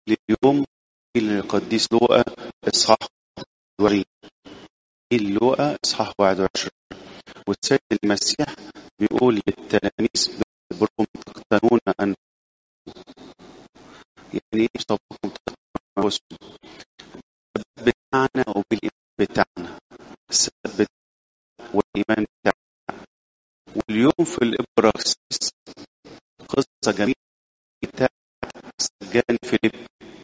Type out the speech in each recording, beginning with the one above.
لليوم القديس لوقا إصحاح 21 إنجيل لوقا إصحاح 21 والسيد المسيح بيقول للتلاميذ بصبركم تقتنون أن يعني إيه بصبركم تقتنون أنفسكم بتاعنا وبالإيمان بتاعنا السبب بتاعنا والإيمان بتاعنا واليوم في الإبراكسيس قصة جميلة بتاعت سجان فيليب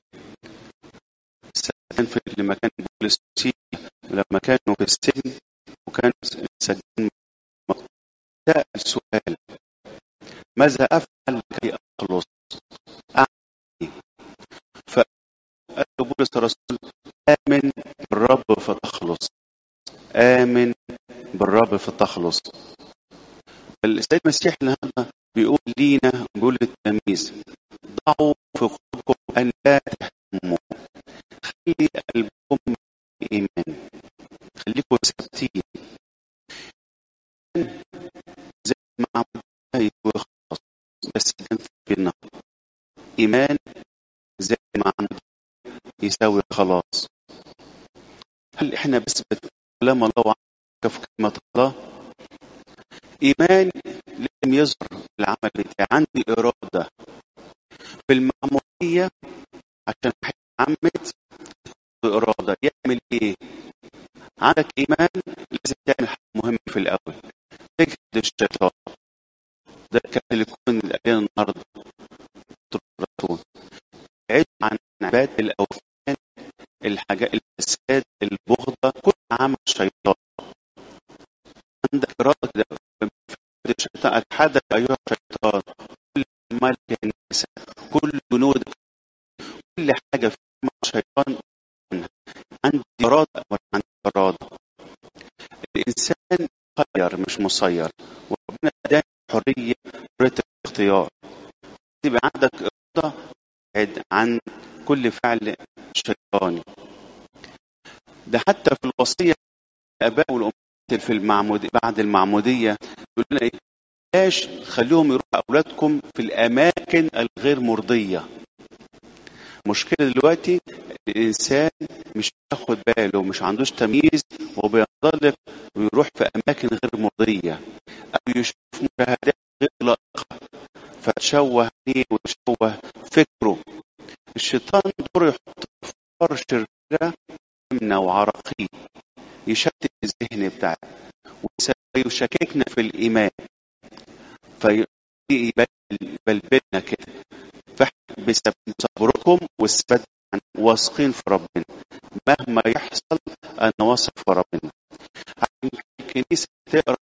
سجان فيليب لما كان بولس لما كانوا في السجن وكان سجان سأل سؤال ماذا أفعل لكي أخلص أعمل فقال له بولس الرسول آمن بالرب فتخلص آمن بالرب فتخلص السيد المسيح النهارده بيقول لينا بيقول للتلاميذ ضعوا في قلوبكم أن لا تهتموا خلي قلبكم إيمان خليكم ثابتين زي ما عملت خلاص بس كان في النهار إيمان زي ما عملت يساوي خلاص هل احنا بس كلام الله في كلمة الله إيمان لازم يظهر في العمل بتاعي عندي إرادة في المعمودية عشان يتعمد بإرادة يعمل إيه؟ عندك إيمان لازم تعمل حاجة مهمة في الأول تجهد الشيطان ده كان اللي يكون الآية النهاردة الرسول بعيد عن عباد الأوثان الحاجات الفساد البغضة كل عمل الشيطان عندك إرادة كده الشيطان أتحدث أيها الشيطان كل ملك الناس كل جنودك كل حاجة في الشيطان عندي إرادة ولا عندي إرادة الإنسان خير مش مسير وربنا اداني حرية حرية الاختيار تبقى عندك إرادة بعد عن كل فعل شيطاني ده حتى في الوصية الآباء والأمهات في المعمود بعد المعمودية يقول لنا إيه بلاش خليهم يروحوا أولادكم في الأماكن الغير مرضية مشكلة دلوقتي الإنسان مش بياخد باله مش عندوش تمييز وبينطلق ويروح في أماكن غير مرضية أو يشوف مشاهدات غير لائقة فتشوه عليه وتشوه فكره الشيطان دوره يحط أفكار شريرة يمنى وعراقيل يشتت الذهن بتاعنا ويشككنا في الإيمان فيبلبلنا كده فاحنا بصبركم والثبات واثقين في ربنا مهما يحصل انا واثق في ربنا الكنيسه تقرا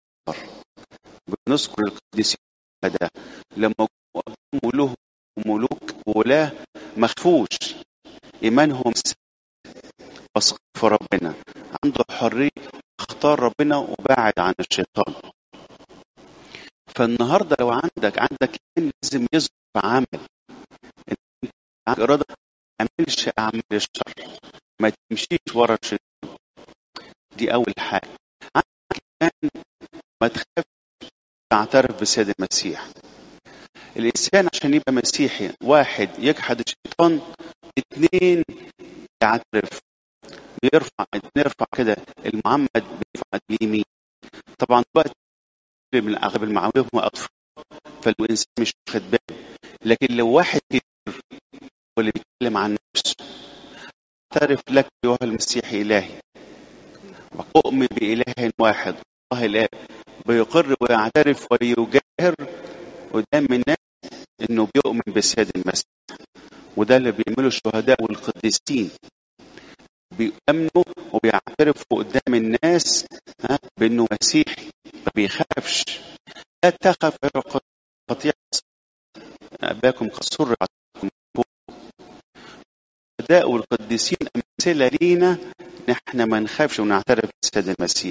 بنذكر القديسين ده لما ملوك وملوك وولاه ما خافوش ايمانهم واثق في ربنا عنده حريه اختار ربنا وبعد عن الشيطان فالنهارده لو عندك عندك لازم يظهر في عمل عندك اراده ما تعملش اعمال الشر ما تمشيش ورا الشيطان دي اول حاجه عندك كمان ما تخافش تعترف بسيد المسيح الانسان عشان يبقى مسيحي واحد يجحد الشيطان اثنين يعترف بيرفع نرفع كده المعمد بيرفع اليمين طبعا دلوقتي من اغلب المعاملين هم اطفال فالانسان مش واخد باله لكن لو واحد كبير واللي بيتكلم عن نفسه اعترف لك ايها المسيح الهي واؤمن باله واحد الله الاب بيقر ويعترف ويجاهر قدام الناس انه بيؤمن بالسيد المسيح وده اللي بيعمله الشهداء والقديسين بيأمنوا وبيعترفوا قدام الناس ها بانه مسيحي ما بيخافش لا تخف يا قطيع اباكم قد سر الشهداء والقديسين امثله لينا نحن ما نخافش ونعترف بالسيد المسيح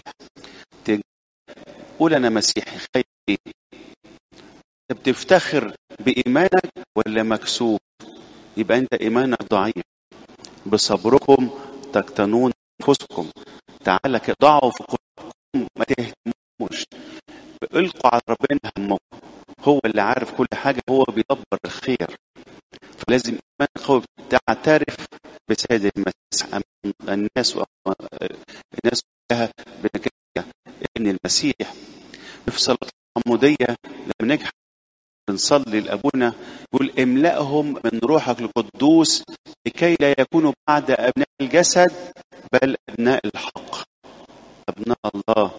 قول انا مسيحي خايف ايه انت بتفتخر بايمانك ولا مكسوف يبقى انت ايمانك ضعيف بصبركم تقتنون انفسكم تعالى ضعوا في قلوبكم ما تهتموش القوا على ربنا همكم هو اللي عارف كل حاجه هو بيدبر الخير فلازم ايمان قوي تعترف بسيد المسيح امام الناس الناس كلها بنجاح ان المسيح في صلاه العموديه لما نجح بنصلي لابونا يقول املأهم من روحك القدوس لكي لا يكونوا بعد ابناء الجسد بل ابناء الحق ابناء الله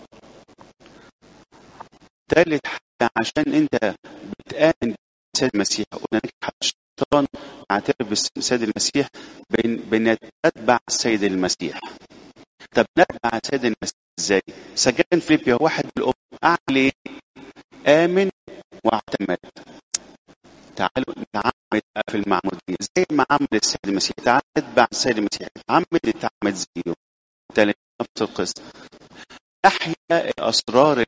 ثالث حاجه عشان انت بتآمن بالسيد المسيح قلنا نجح الشيطان يعترف بالسيد المسيح بين بين تتبع السيد المسيح طب نتبع السيد المسيح ازاي؟ سجان فيليبيا واحد الام اعمل ايه؟ امن واعتمد تعالوا نتعمد في المعمودية زي ما عمل السيد المسيح تعال اتبع السيد المسيح اتعمد اتعمد زيه تالت نفس القصة نحيا الأسرار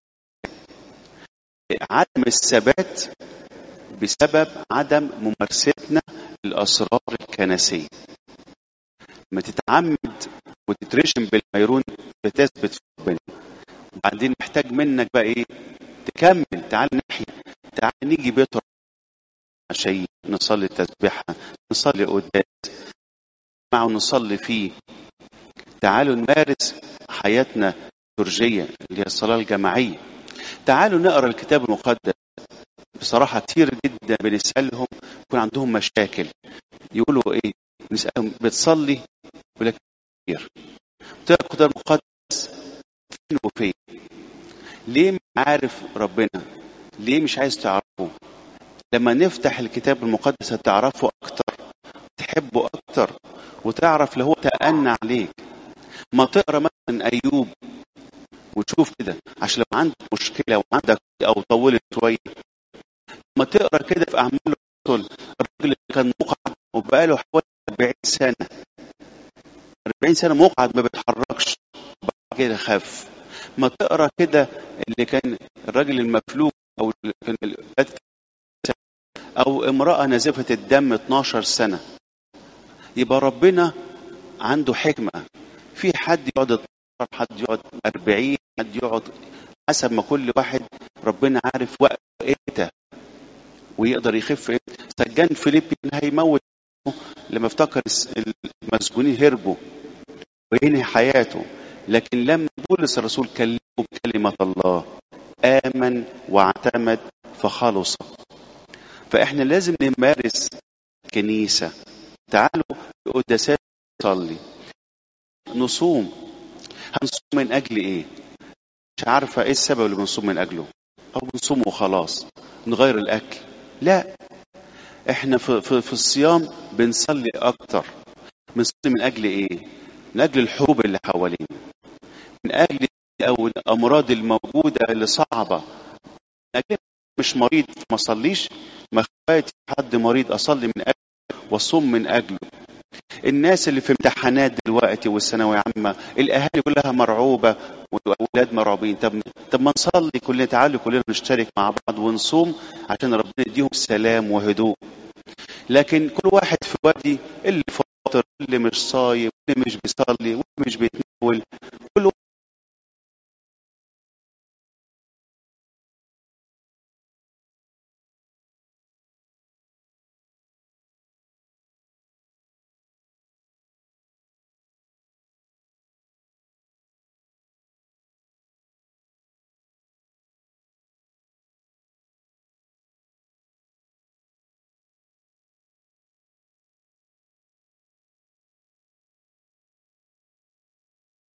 عدم الثبات بسبب عدم ممارستنا للأسرار الكنسية لما تتعمد وتترشم بالميرون بتثبت في ربنا بعدين محتاج منك بقى ايه تكمل تعال نحيا تعال نيجي بيت عشان نصلي تسبيحة نصلي قداس معه نصلي فيه تعالوا نمارس حياتنا الترجية اللي هي الصلاة الجماعية تعالوا نقرا الكتاب المقدس بصراحة كتير جدا بنسألهم يكون عندهم مشاكل يقولوا ايه نسألهم بتصلي يقول لك كتير تقرا الكتاب المقدس فين وفين ليه مش عارف ربنا ليه مش عايز تعرفه لما نفتح الكتاب المقدس هتعرفه اكتر تحبه اكتر وتعرف اللي هو تأنى عليك ما تقرا مثلا ايوب وتشوف كده عشان لو عندك مشكله وعندك او طولت شويه ما تقرا كده في اعمال الرسل الراجل اللي كان مقعد وبقاله حوالي 40 سنه 40 سنه مقعد ما بيتحركش بعد كده خف ما تقرا كده اللي كان الراجل المفلوج او اللي كان او امراه نازفه الدم 12 سنه يبقى ربنا عنده حكمه في حد يقعد 12 حد يقعد 40 حد يقعد حسب ما كل واحد ربنا عارف وقت امتى ويقدر يخف امتى سجان فيليبي هيموت لما افتكر المسجونين هربوا وينهي حياته لكن لما بولس الرسول كلمه بكلمة الله آمن واعتمد فخلص فإحنا لازم نمارس كنيسة تعالوا قداسات نصلي نصوم هنصوم من أجل إيه؟ مش عارفة إيه السبب اللي بنصوم من أجله أو بنصوم وخلاص نغير الأكل لا إحنا في, في, في الصيام بنصلي أكتر بنصلي من أجل إيه؟ من أجل الحروب اللي حوالينا من أجل أو الأمراض الموجودة اللي صعبة من أجل مش مريض ما أصليش ما اخواتي حد مريض أصلي من أجله وأصوم من أجله الناس اللي في امتحانات دلوقتي والثانوية عامة الأهالي كلها مرعوبة والأولاد مرعوبين طب طب ما نصلي كلنا تعالوا كلنا نشترك مع بعض ونصوم عشان ربنا يديهم سلام وهدوء لكن كل واحد في وادي اللي فاطر اللي مش صايم اللي مش بيصلي واللي مش بيتناول